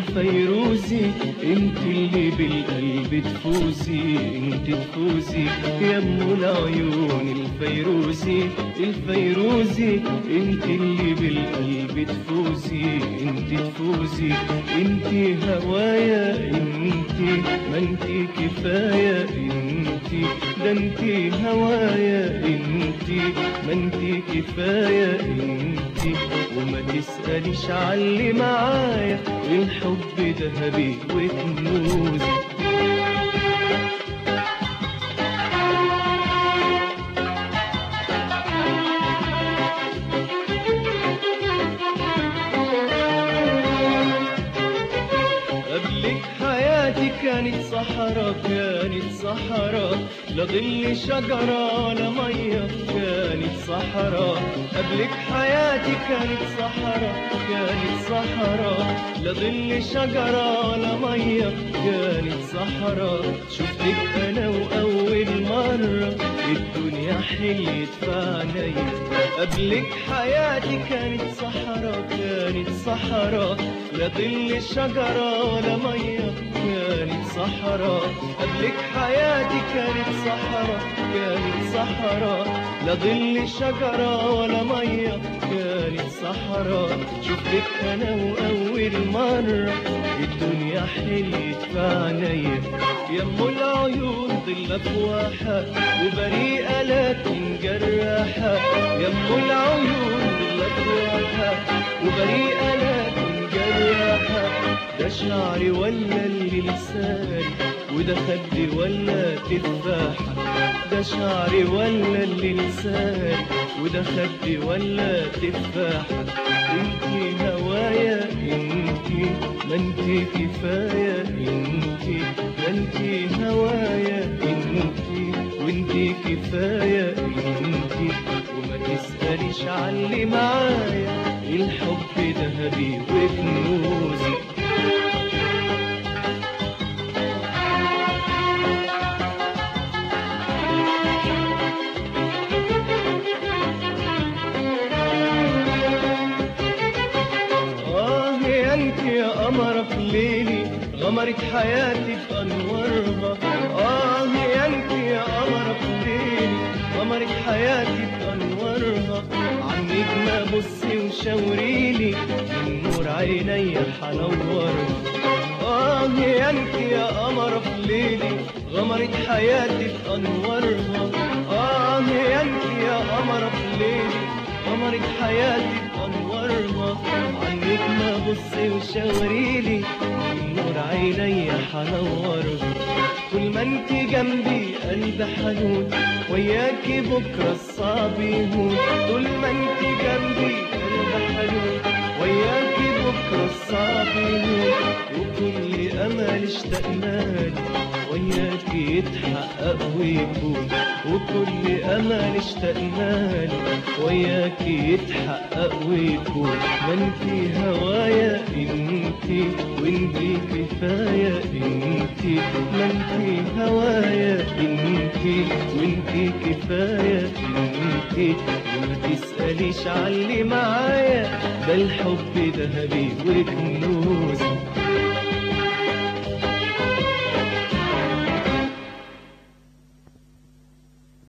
الفيروزي انت اللي بالقلب تفوزي انت تفوزي يا ام العيون الفيروزي الفيروزي انت اللي بالقلب تفوزي انت تفوزي انت هوايا انت ما انت كفايه انت ده انت هوايا انت ما انت كفايه انت وما تسأليش عاللي معايا الحب ذهبي وكنوزي قبلك حياتي كانت صحراء كانت صحراء لا ظل شجرة ولا مية كانت صحراء قبلك حياتي كانت صحراء كانت صحراء لا ظل شجرة ولا مية كانت صحراء شفتك أنا وأول مرة الدنيا حليت في عينيا قبلك حياتي كانت صحراء كانت صحراء لا ظل شجرة ولا مية كانت صحراء قبلك حياتي كانت صحراء كانت صحراء لا ظل شجرة ولا مية كانت صحراء شفتك أنا وأول مرة الدنيا حليت في عينيا يا ام العيون ضل افواحها وبريئة لكن جراحة يا ام العيون ضل افواحها وبريئة لكن جراحة ده شعري ولا اللي لساني وده خدي ولا تفاحة ده شعري ولا اللي لساني وده خدي ولا تفاحة انتي هوايا انتي ما انتي كفاية انتي ما انتي هوايا انتي وانتي كفاية انتي وما تسأليش عاللي معايا الحب ذهبي وكنوزي آه يا انت يا قمر في ليلي غمرت حياتي بأنوارها آه يا انت يا قمر في ليلي غمرت حياتي بأنوارها عنك ما بصي وشاوريلي من نور عيني حنورها آه يا انت يا قمر في ليلي غمرت حياتي بأنوارها آه يا انت يا قمر في ليلي غمرت حياتي بأنوارها عنك ما بصي وشاوريلي نور عيني حنورها طول ما انت جنبي قلبي حنون وياكي بكرة الصعب يهون طول ما انت جنبي قلبي حنون وياكي بكرة الصعب يهون وكل امل اشتقنالي وياكي يتحقق ويكون وكل امل اشتقنالي وياكي يتحقق ويكون ما انتي هوايا انتي وانتي كفاية انتي ما انتي هوايا انتي وانتي كفاية انتي وما تسأليش عاللي معايا ده الحب ذهبي وكنوزي